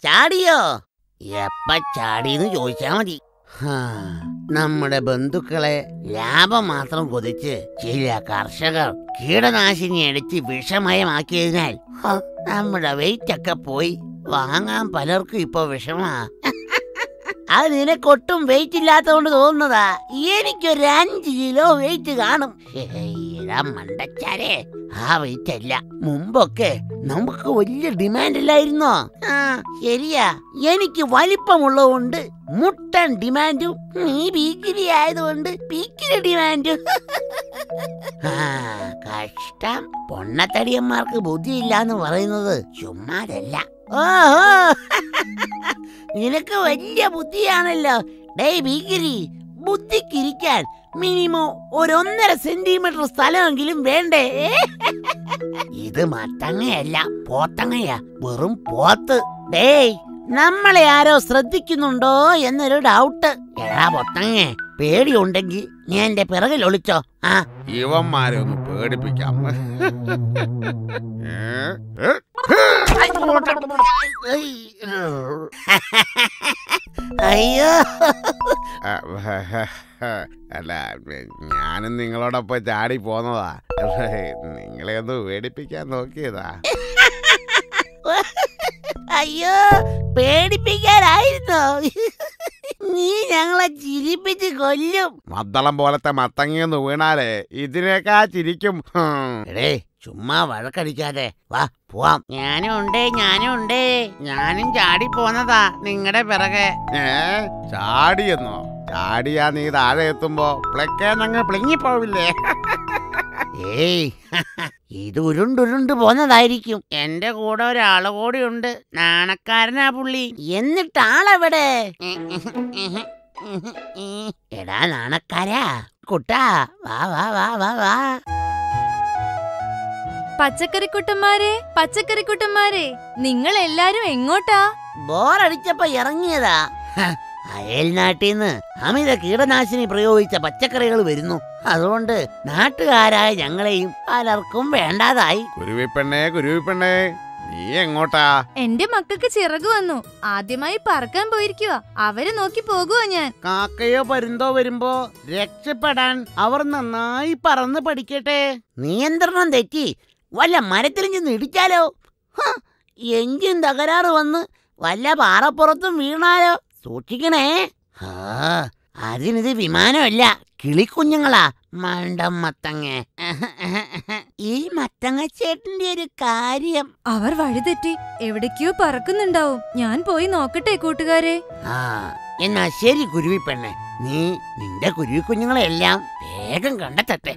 ചാടിയോ എപ്പ ചാടിയെന്ന് ചോദിച്ചാ മതി ഹാ, നമ്മുടെ ബന്ധുക്കളെ ലാഭം മാത്രം കൊതിച്ച് ചില കർഷകർ കീടനാശിനി അടിച്ച് വിഷമയമാക്കിയതിനാൽ ഹ, നമ്മുടെ വെയിറ്റ് ഒക്കെ പോയി വാങ്ങാൻ പലർക്കും ഇപ്പൊ വിഷമാ അത് നിനക്കൊട്ടും വെയിറ്റ് ഇല്ലാത്തതുകൊണ്ട് തോന്നുന്നതാ എനിക്കൊരു അഞ്ച് കിലോ വെയിറ്റ് കാണും എടാ മണ്ടച്ചാരേ ആ വെയിറ്റ് അല്ല മുമ്പൊക്കെ നമുക്ക് വലിയ ഡിമാൻഡ് ഇല്ലായിരുന്നോ ആ ശരിയാ എനിക്ക് വലിപ്പമുള്ളതുകൊണ്ട് മുട്ടൻ ഡിമാൻഡും നീ പീക്കിരി ആയതുകൊണ്ട് പീക്കിരി ഡിമാൻഡും ആ കഷ്ടം പൊണ്ണത്തടിയന്മാർക്ക് ബുദ്ധിയില്ല എന്ന് പറയുന്നത് ചുമ്മാതല്ല ഓഹോ നിനക്ക് വലിയ ബുദ്ധിയാണല്ലോ ഡേ ഭീകരി ബുദ്ധിക്കിരിക്കാൻ മിനിമം ഒരൊന്നര സെന്റിമീറ്റർ സ്ഥലമെങ്കിലും വേണ്ടേ ഇത് മത്തങ്ങയല്ല പോത്തങ്ങയാ വെറും പോത്ത് ഡേയ് നമ്മളെ ആരോ ശ്രദ്ധിക്കുന്നുണ്ടോ എന്നൊരു ഡൗട്ട് എടാ പൊത്തങ്ങ പേടിയുണ്ടെങ്കിൽ നീ എന്റെ പിറകിൽ ഒളിച്ചോ ആ ഇവന്മാരെ ഒന്ന് പേടിപ്പിക്കാം ഏ? ഏ? അയ്യോ ആ, അല്ല ഞാനും നിങ്ങളോടൊപ്പം ചാടി പോന്നതാ നിങ്ങളെ ഒന്ന് പേടിപ്പിക്കാൻ നോക്കിയതാ അയ്യോ പേടിപ്പിക്കാനായിരുന്നോ നീ ഞങ്ങളെ ചിരിപ്പിച്ച് കൊല്ലും മദ്ദളം പോലത്തെ മത്തങ്ങയൊന്ന് വീണാലേ ഇതിനേക്കാ ചിരിക്കും ഹും. എടേ ചുമ്മാ വഴക്കടിക്കാതെ വാ പോവാം ഞാനും ഉണ്ടേ ഞാനും ഉണ്ടേ ഞാനും ചാടി പോന്നതാ നിങ്ങളുടെ പിറകെ ഏ ചാടിയെന്നോ ചാടിയാ നീ താഴെ എത്തുമ്പോ പ്ലക്കേന്നങ്ങ് പ്ലിങ്ങിപ്പോവില്ലേ ഏയ് ഇത് ഉരുണ്ടുരുണ്ട് പോന്നതായിരിക്കും എന്റെ കൂടെ ഒരാള് കൂടി ഉണ്ട് നാണക്കാരനാ പുള്ളി എന്നിട്ട് ആളെവിടെ എടാ നാണക്കാരാ കുട്ടാ വാ വാ വാ വാ വാ പച്ചക്കറിക്കുട്ടന്മാരെ പച്ചക്കറിക്കുട്ടന്മാരെ നിങ്ങൾ എല്ലാരും എങ്ങോട്ടാ ബോറടിച്ചപ്പോ ഇറങ്ങിയതാ ഹ, അയൽ നാട്ടിന്ന് അമിത കീടനാശിനി പ്രയോഗിച്ച പച്ചക്കറികൾ വരുന്നു അതുകൊണ്ട് നാട്ടുകാരായ ഞങ്ങളെയും പലർക്കും വേണ്ടാതായി കുരുവിപ്പെണ്ണേ കുരുവിപ്പെണ്ണേ നീ എങ്ങോട്ടാ എന്റെ മക്കൾക്ക് ചിറക് വന്നു ആദ്യമായി പറക്കാൻ പോയിരിക്കുക അവരെ നോക്കി പോകുവാ ഞാൻ കാക്കയോ പരുന്തോ വരുമ്പോ രക്ഷപ്പെടാൻ അവർ നന്നായി പറന്ന് പഠിക്കട്ടെ നിയന്ത്രണം തെറ്റി വല്ല മരത്തിലും ചെന്ന് ഇടിച്ചാലോ ഹ, എഞ്ചിൻ തകരാറ് വന്ന് വല്ല പാറപ്പുറത്തും വീണാലോ സൂക്ഷിക്കണേ ആ അതിനിത് വിമാനമല്ല കിളിക്കുഞ്ഞുങ്ങളാ മണ്ടം മത്തങ്ങ ഈ മത്തങ്ങ ചേട്ടന്റെ ഒരു കാര്യം അവർ വഴിതെറ്റി എവിടേക്കോ പറക്കുന്നുണ്ടാവും ഞാൻ പോയി നോക്കട്ടെ കൂട്ടുകാരെ ആ എന്നാ ശരി കുരുവി പെണ്ണെ നീ നിന്റെ കുരുവി കുഞ്ഞുങ്ങളെല്ലാം വേഗം കണ്ടെത്തട്ടെ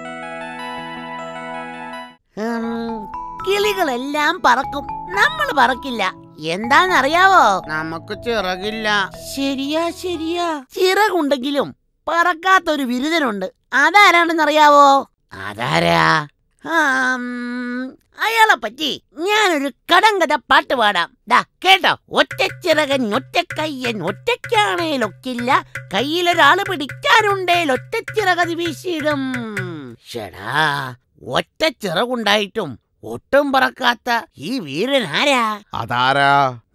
ഉം, കിളികളെല്ലാം പറക്കും നമ്മൾ പറക്കില്ല എന്താന്നറിയാവോ നമുക്ക് ചിറകില്ല ശരിയാ ശരിയാ ചിറകുണ്ടെങ്കിലും പറക്കാത്തൊരു ബിരുദനുണ്ട് അതാരാണെന്നറിയാവോ അതാരാ ആം, അയാളെ പറ്റി ഞാനൊരു കടങ്കഥ പാട്ട് പാടാം ദാ കേട്ടോ ഒറ്റച്ചിറകൻ ഒറ്റക്കയ്യൻ ഒറ്റയ്ക്കാണേലൊക്കില്ല കയ്യിലൊരാള് പിടിക്കാനുണ്ടേൽ ഒറ്റച്ചിറകത് വീശിയിടും ഷടാ ഒറ്റ ചിറകുണ്ടായിട്ടും ഒട്ടും പറക്കാത്ത ഈ വീരൻ ആരാ അതാരാ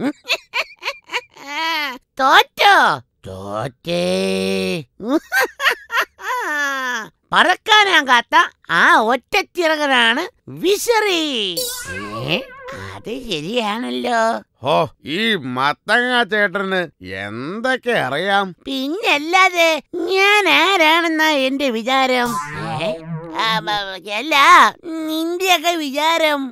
തോറ്റോ തോറ്റേ പറക്കാനാകാത്ത ആ ഒറ്റച്ചിറകനാണ് വിശറി ഏ, അത് ശരിയാണല്ലോ ഹോ ഈ മത്തങ്ങ ചേട്ടന് എന്തൊക്കെ അറിയാം പിന്നല്ലാതെ ഞാൻ ആരാണെന്നാ എന്റെ വിചാരം ഏ? ആ, ബ- ബ- അല്ല നിന്റെയൊക്കെ വിചാരം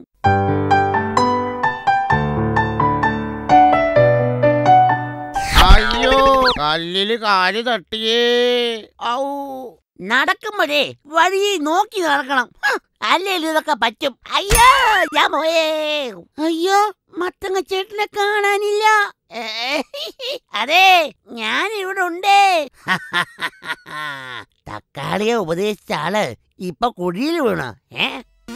അയ്യോ കല്ലില് കാല് തട്ടിയേ ഔ നടക്കുമ്പോഴേ വഴി നോക്കി നടക്കണം ഹ്, അല്ലേലും ഇതൊക്കെ പറ്റും അയ്യോ ഞാൻ പോയേ അയ്യോ മത്തങ്ങ ചേട്ടനെ കാണാനില്ല ഏ, അതെ ഞാൻ ഇവിടെ ഉണ്ടേ തക്കാളിയെ ഉപദേശിച്ച ആള് ഇപ്പൊ കുഴിയിൽ വീണു ഏ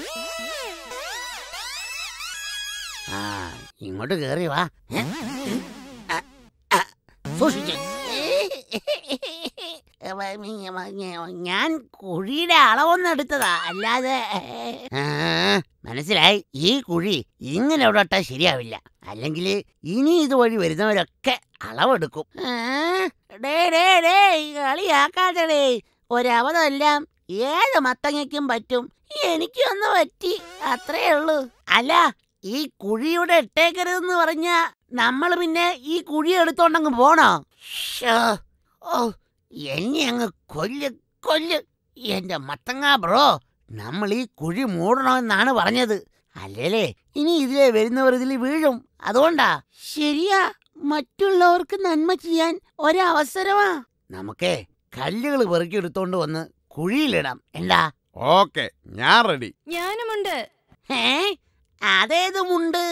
ആ ഇങ്ങോട്ട് കേറി വാ ഏ? ആ, ആ, സൂക്ഷിച്ച് ഞാൻ കുഴിയുടെ അളവൊന്നും എടുത്തതാ അല്ലാതെ ആ, മനസ്സിലായി ഈ കുഴി ഇങ്ങനെ ഇവിടോട്ടാ ശരിയാവില്ല അല്ലെങ്കിൽ ഇനി ഇതുവഴി വരുന്നവരൊക്കെ അളവെടുക്കും ആ, ഡേ ഡേ ഡേ കളിയാക്കാത്തടേ ഒരവധമെല്ലാം ഏത് മത്തങ്ങയ്ക്കും പറ്റും എനിക്കൊന്ന് പറ്റി അത്രേ ഉള്ളൂ അല്ല ഈ കുഴിയുടെ ഇട്ടേക്കരുതെന്ന് പറഞ്ഞ നമ്മൾ പിന്നെ ഈ കുഴി എടുത്തോണ്ടങ്ങ് പോണോ ശ്ശോ, ഓ എന്നെ അങ്ങ് കൊല്ല് കൊല്ല് എന്റെ മത്തങ്ങ ബ്രോ നമ്മൾ ഈ കുഴി മൂടണമെന്നാണ് പറഞ്ഞത് അല്ലേലേ ഇനി ഇതിലെ വരുന്നവർ ഇതിൽ വീഴും അതുകൊണ്ടാ ശരിയാ മറ്റുള്ളവർക്ക് നന്മ ചെയ്യാൻ ഒരവസരമാ നമുക്കേ കല്ലുകൾ പെറുക്കിയെടുത്തോണ്ട് വന്ന് കുഴിയിലിടാം എന്താ ഓക്കെ ഞാൻ റെഡി ഞാനുമുണ്ട് ഏ അതേതുമുണ്ട്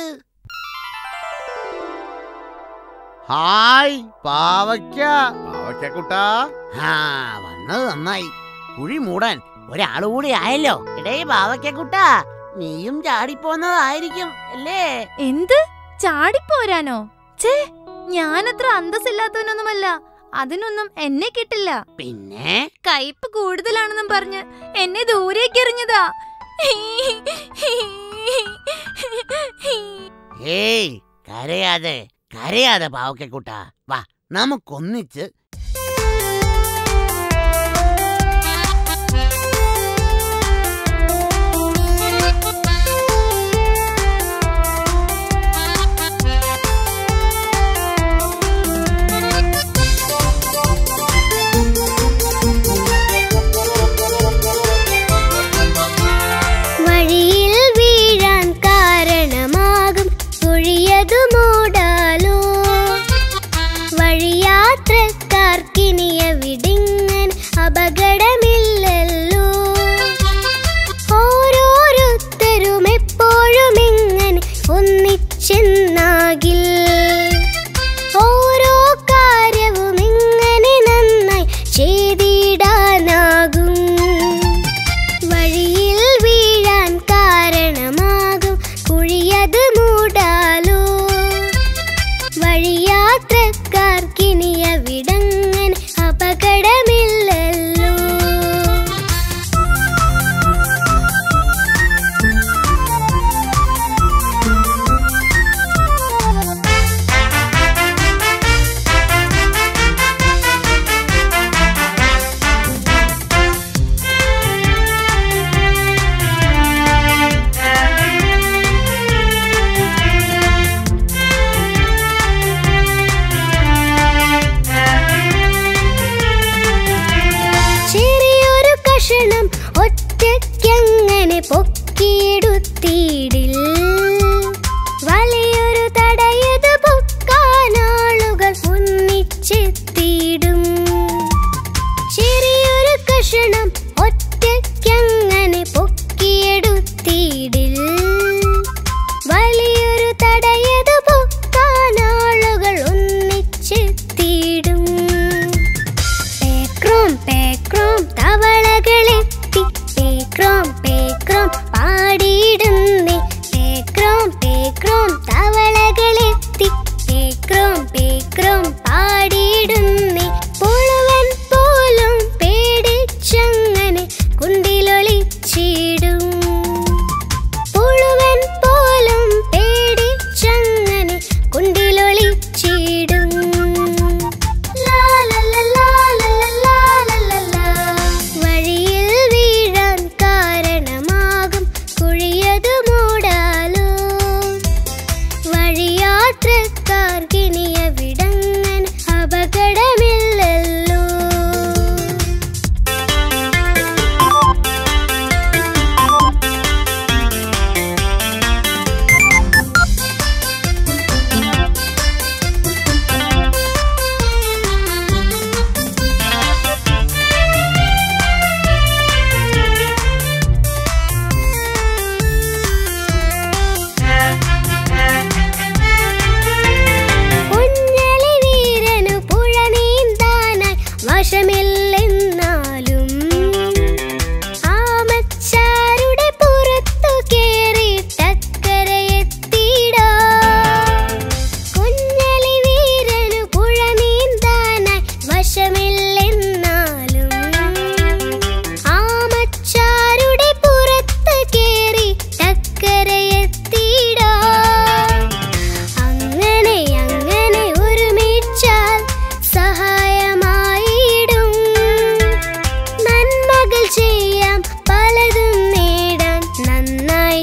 ഹായ് പാവയ്ക്ക പാവയ്ക്ക കുട്ടാ ആ വന്നത് നന്നായി കുഴി മൂടാൻ ഒരാൾ കൂടി ആയല്ലോ എടേ പാവയ്ക്കുട്ടാ നീയും ചാടിപ്പോന്നതായിരിക്കും അല്ലേ എന്ത് ചാടിപ്പോരാനോ ഛേ ഞാനത്ര അന്തസ്സില്ലാത്തവനൊന്നുമല്ല അതിനൊന്നും എന്നെ കിട്ടില്ല പിന്നെ കയ്പ് കൂടുതലാണെന്നും പറഞ്ഞ് എന്നെ ദൂരേക്ക് എറിഞ്ഞതാ ഏയ് കരയാതെ കരയാതെ പാവയ്ക്കുട്ടാ വാ നമുക്കൊന്നിച്ച് വഴിയിൽ വീഴാൻ കാരണമാകും കുഴിയതു മൂടാലോ വഴിയാത്രക്കാർ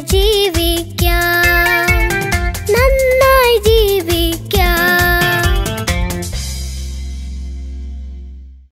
ജീവിക്കും